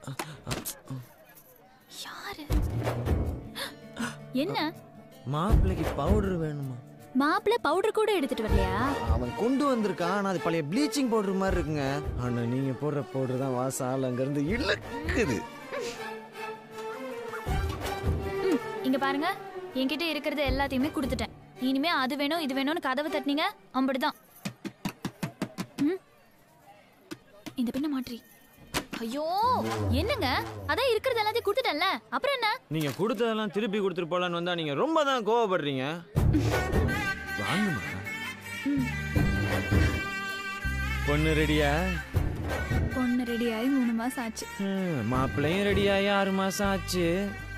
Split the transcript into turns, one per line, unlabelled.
யாரு என்ன
மாப்பிள்ளைக்கு பவுடர் வேணுமா
மாப்பிள்ள பவுடர் கூட எடுத்துட்டு வரலையா
அவன் கொண்டு வந்திருக்கான் ஆனா அது பழைய ப்ளீச்சிங் பவுடர் மாதிரி இருக்குங்க ஆனா நீங்க போடுற பவுடர் தான் வாசம் ஆள் அங்கிருந்து இழுக்குது
ம், இங்க பாருங்க என்கிட்ட இருக்கிறது எல்லாத்தையுமே கொடுத்துட்டேன் இனிமே அது வேணும் இது வேணும்னு கதவை தட்டினீங்க அம்படிதான் ம். இந்த பின்ன மாற்றி ஐயோ என்னங்க அதான் இருக்கிறது எல்லாத்தையும் கொடுத்துட்டேன்ல அப்புறம் என்ன
நீங்க கொடுத்ததெல்லாம் திருப்பி கொடுத்துட்டு போலான்னு வந்தா நீங்க ரொம்ப தான் கோவப்படுறீங்க வாங்குமா பொண்ணு ரெடியா
பொண்ணு ரெடி ஆகி மூணு மாசம் ஆச்சு
மாப்பிள்ளையும் ரெடியாகி ஆறு மாசம் ஆச்சு